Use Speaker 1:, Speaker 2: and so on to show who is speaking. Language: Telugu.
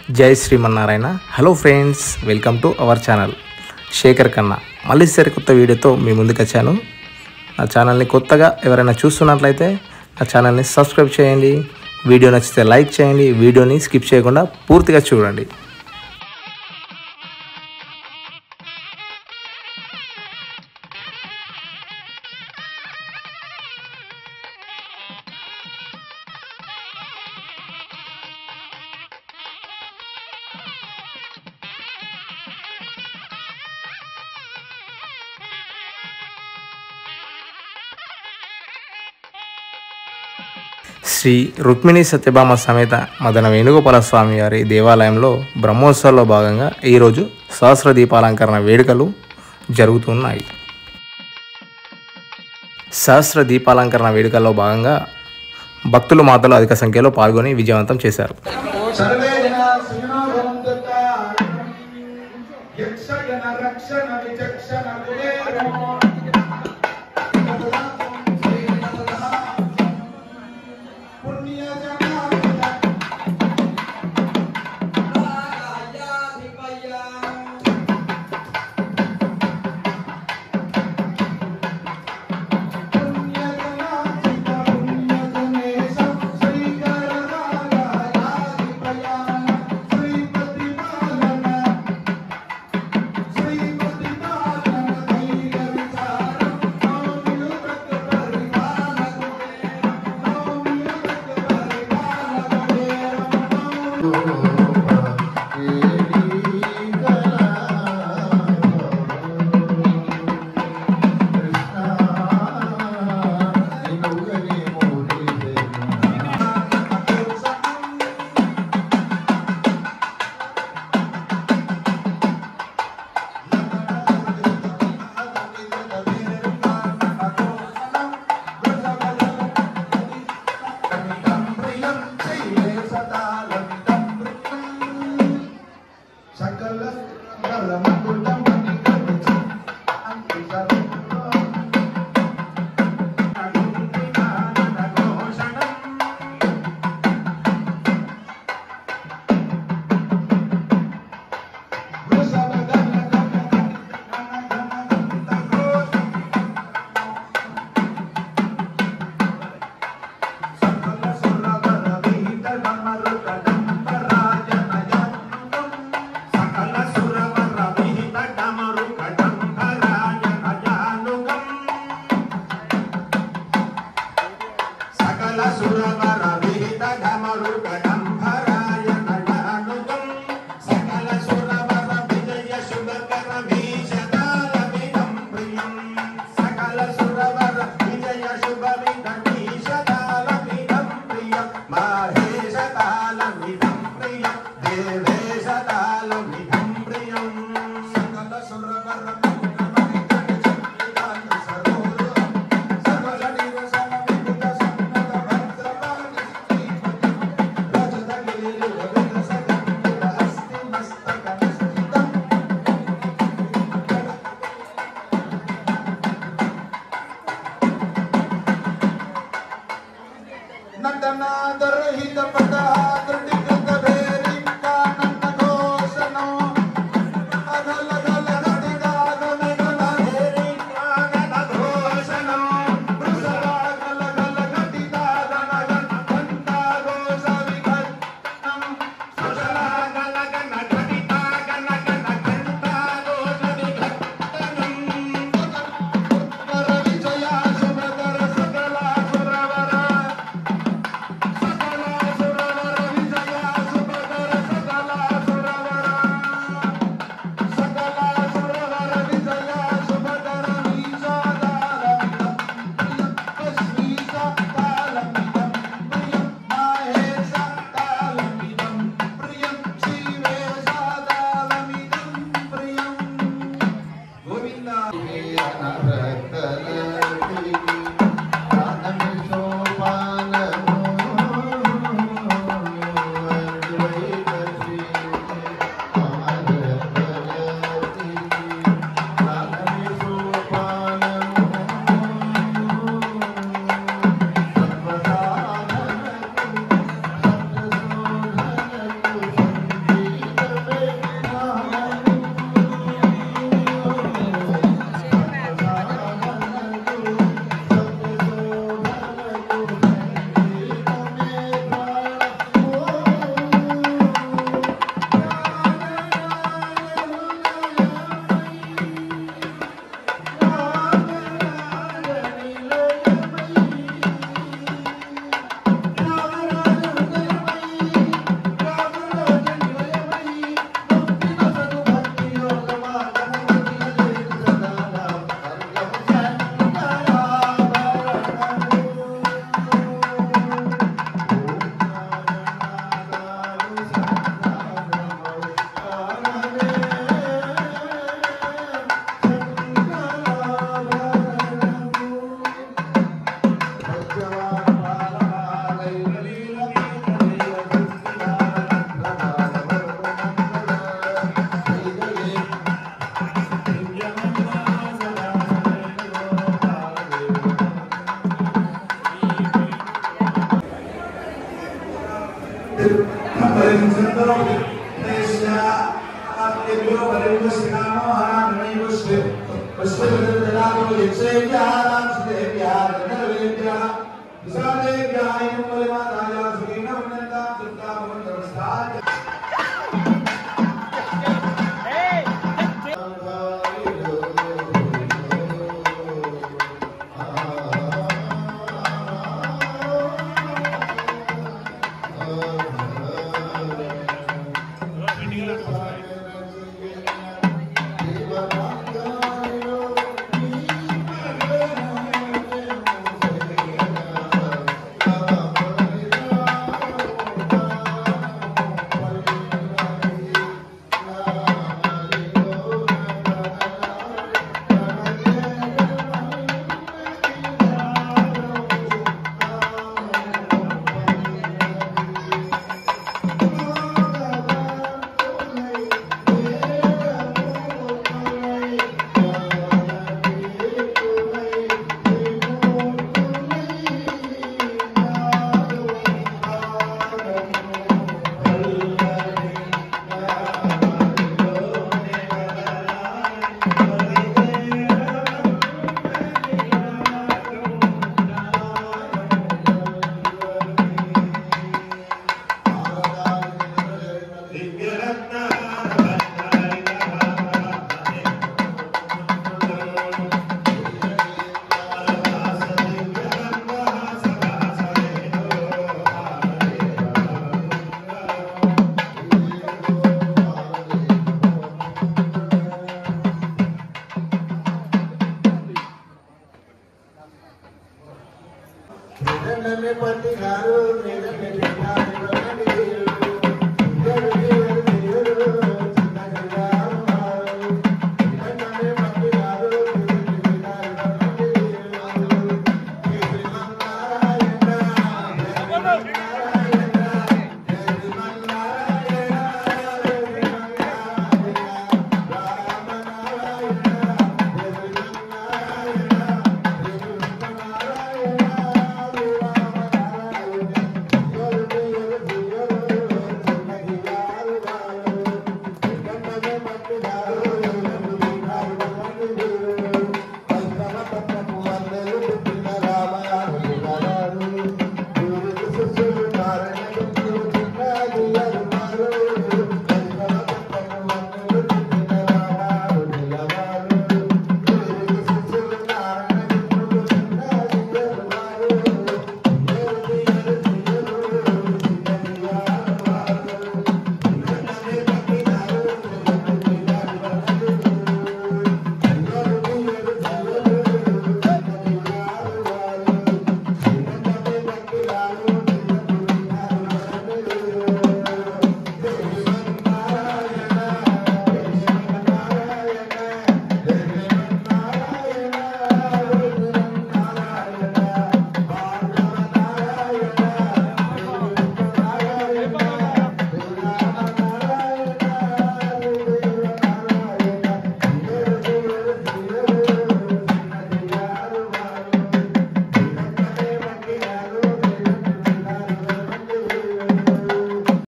Speaker 1: జై Srimannarayana hello friends welcome to our channel Shekhar కన్నా మళ్ళీ సరికొత్త వీడియోతో మీ ముందుకు వచ్చాను నా ఛానల్ని కొత్తగా ఎవరైనా చూస్తున్నట్లయితే నా ఛానల్ని సబ్స్క్రైబ్ చేయండి వీడియో నచ్చితే లైక్ చేయండి వీడియోని స్కిప్ చేయకుండా పూర్తిగా చూడండి శ్రీ రుక్మిణి సత్యభామ సమేత మదన వేణుగోపాల స్వామి వారి దేవాలయంలో బ్రహ్మోత్సవంలో భాగంగా ఈరోజు సహస్ర దీపాలంకరణ వేడుకలు జరుగుతున్నాయి సహస్ర దీపాలంకరణ వేడుకల్లో భాగంగా భక్తులు మాతలు అధిక సంఖ్యలో పాల్గొని విజయవంతం చేశారు
Speaker 2: सर्वे जना सुनो भवन्तः यक्षगण रक्षण विचक्षण कुबेरमो पुण्यजना సకల సకల సురవర విహిత ఢమరు కడంబరాయ నయానుగం సకల సురవర విజయ శుభకర భీషదాల విధం ప్రియం సకల సురవర విజయ శుభ విధ భీషదాల విధం ప్రియం మహేషదాల విధం ప్రియం దేవేశదాల విధం ప్రియం సకల సురవర నటనాదరహిత పదాదృఢికృత భేరింకా నందఘోషణో అధల ధల నడిగాగ పుష్ప